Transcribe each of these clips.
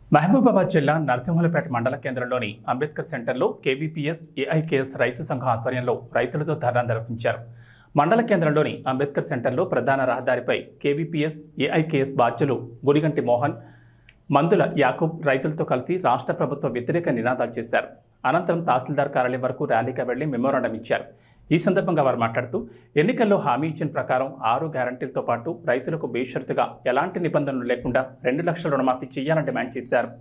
మహబూబాబాద్ జిల్లా నరసింహులపేట మండల కేంద్రంలోని అంబేద్కర్ సెంటర్లో కేవీపీఎస్ ఏఐకేఎస్ రైతు సంఘం ఆధ్వర్యంలో రైతులతో ధర్నా నిర్వహించారు మండల కేంద్రంలోని అంబేద్కర్ సెంటర్లో ప్రధాన రహదారిపై కేవీపీఎస్ ఏఐకేఎస్ బాధ్యులు గుడిగంటి మోహన్ మందుల యాకూబ్ రైతులతో కలిసి రాష్ట్ర ప్రభుత్వ వ్యతిరేక నినాదాలు చేశారు అనంతరం తహసీల్దార్ కార్యాలయం వరకు ర్యాలీగా వెళ్లి మెమోరాండం ఇచ్చారు ఈ సందర్భంగా వారు మాట్లాడుతూ ఎన్నికల్లో హామీ ఇచ్చిన ప్రకారం ఆరు గ్యారంటీలతో పాటు రైతులకు బేషరతుగా ఎలాంటి నిబంధనలు లేకుండా రెండు లక్షల రుణమాఫీ చేయాలని డిమాండ్ చేశారు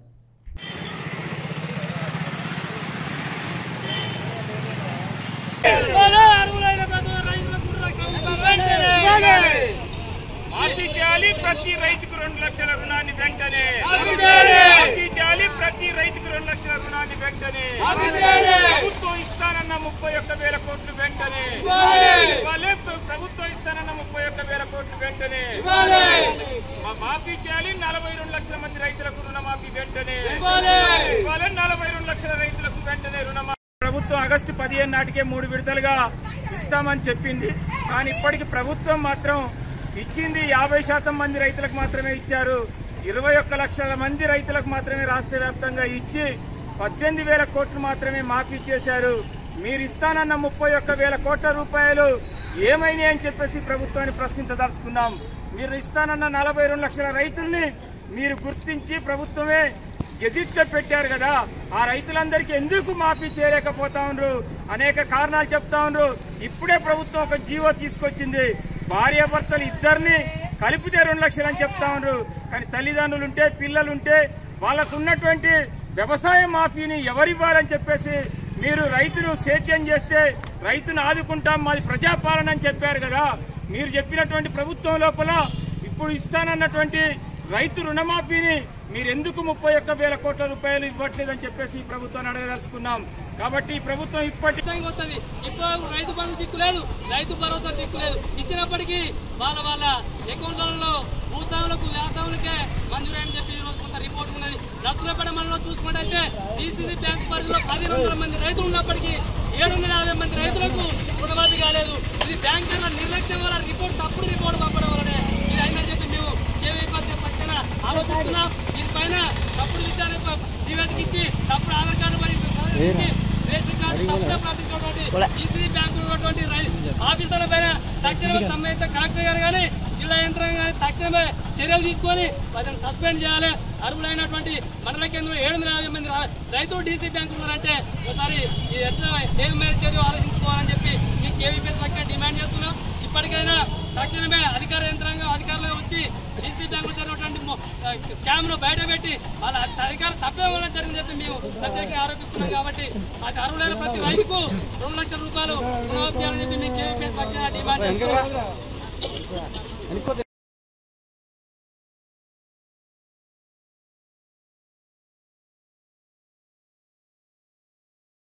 మాఫీ చేయాలి ప్రతి రైతుకు రెండు లక్షల రుణాన్ని వెంటనే మాఫీ చేయాలి. మాఫీ చేయాలి ప్రతి రైతుకు రెండు లక్షల రుణాన్ని వెంటనే మాఫీ చేయాలి. ప్రభుత్వం ఇస్తానన్న ముప్పై ఒక్క వేల కోట్లు వెంటనే ఇవ్వాలి. ఇవ్వాలి. ప్రభుత్వం ఇస్తానన్న ముప్పై ఒక్క వేల కోట్లు వెంటనే ఇవ్వాలి. మా- మాఫీ చేయాలి నలభై రెండు లక్షల మంది రైతులకు రుణమాఫీ వెంటనే ఇవ్వాలి. ఇవ్వాలి. నలభై రెండు లక్షల రైతులకు వెంటనే రుణమాఫీ ప్రభుత్వం ఆగస్టు పదిహేను నాటికే మూడు విడతలుగా ఇస్తామని చెప్పింది కానీ ఇప్పటికి ప్రభుత్వం మాత్రం ఇచ్చింది యాభై శాతం మంది రైతులకు మాత్రమే ఇచ్చారు ఇరవై ఒక్క లక్షల మంది రైతులకు మాత్రమే రాష్ట్ర వ్యాప్తంగా ఇచ్చి పద్దెనిమిది వేల కోట్లు మాత్రమే మాఫీ చేశారు మీరు ఇస్తానన్న ముప్పై ఒక్క వేల కోట్ల రూపాయలు ఏమైనాయి అని చెప్పేసి ప్రభుత్వాన్ని ప్రశ్నించదలుచుకున్నాం మీరు ఇస్తానన్న నలభై రెండు లక్షల రైతుల్ని మీరు గుర్తించి ప్రభుత్వమే గెజిట్ లో పెట్టారు కదా ఆ రైతులందరికీ ఎందుకు మాఫీ చేయలేకపోతా ఉండ్రు అనేక కారణాలు చెప్తా ఉండ్రు ఇప్పుడే ప్రభుత్వం ఒక జీవో తీసుకొచ్చింది భార్యాభర్తలు ఇద్దరిని కలిపితే రెండు లక్షలు అని చెప్తా ఉండ్రు కానీ తల్లిదండ్రులు ఉంటే పిల్లలు ఉంటే వాళ్ళకు ఉన్నటువంటి వ్యవసాయ మాఫీని ఎవరివ్వాలని చెప్పేసి మీరు రైతును సేద్యం చేస్తే రైతును ఆదుకుంటాం మాది ప్రజాపాలన అని చెప్పారు కదా మీరు చెప్పినటువంటి ప్రభుత్వం లోపల ఇప్పుడు ఇస్తానన్నటువంటి రైతు రుణమాఫీని మీరు ఎందుకు ముప్పై ఒక్క వేల కోట్ల రూపాయలు ఇవ్వట్లేదని చెప్పేసి ఈ ప్రభుత్వాన్ని అడగదలుచుకున్నాం కాబట్టి ఈ ప్రభుత్వం ఇప్పటి ఖచ్చితంగా వస్తుంది ఇప్పుడు రైతు బంధు దిక్కు లేదు రైతు భరోసా దిక్కు లేదు ఇచ్చినప్పటికీ వాళ్ళ వాళ్ళ అకౌంట్లలో భూస్వాములకు వ్యవసాయులకే మంజూరని చెప్పి ఈ రోజు కొంత రిపోర్ట్ ఉన్నది దత్తులపేట మనలో చూసుకున్నట్టయితే డీసీసీ బ్యాంక్ పరిధిలో పదిహేను వందల మంది రైతులు ఉన్నప్పటికీ ఏడు వందల యాభై మంది రైతులకు రుణమాఫీ కాలేదు ఇది బ్యాంక్ నిర్లక్ష్యం వల్ల రిపోర్ట్ తప్పుడు రిపోర్ట్ పంపడం వల్లనే ఇది అయిందని చెప్పి మేము కేవీ పక్షాన ఆలోచిస్తున్నాం దీనిపైన తప్పుడు విచారణ నివేదిక ఇచ్చి తప్పుడు ఆధార్ కార్డు మరియు ఇచ్చి రేషన్ కార్డు తప్పుగా ప్రార్థించినటువంటి ఈసీ బ్యాంకులు ఉన్నటువంటి రై- ఆఫీసర్ల పైన తక్షణమే సంబంధిత కలెక్టర్ గారు కానీ జిల్లా యంత్రాంగం కానీ తక్షణమే చర్యలు తీసుకొని వాటిని సస్పెండ్ చేయాలి అర్హులైనటువంటి మండల కేంద్రంలో ఏడు వందల యాభై మంది రా- రైతులు డీసీ బ్యాంకులు ఉన్నారంటే ఒకసారి ఈ ఎట్లా ఏం మేర చర్య ఆలోచించుకోవాలని చెప్పి మేము కేవీపీఎస్ పక్కన డిమాండ్ చేస్తున్నాం ఇప్పటికైనా తక్షణమే అధికార యంత్రాంగం అధికారులు వచ్చి డీసీ బ్యాంకులు జరిగినటువంటి మొ- ఆ, స్కామ్ ను బయట పెట్టి వాళ్ళ అధికార తప్పేం వల్ల జరిగిందని చెప్పి మేము ప్రత్యేకంగా ఆరోపిస్తున్నాం కాబట్టి అది అర్హులైన ప్రతి రైతుకు రెండు లక్షల రూపాయలు రుణమాఫీ చేయాలని చెప్పి మేము కేవీపీఎస్ పక్షాన డిమాండ్ చేస్తున్నాం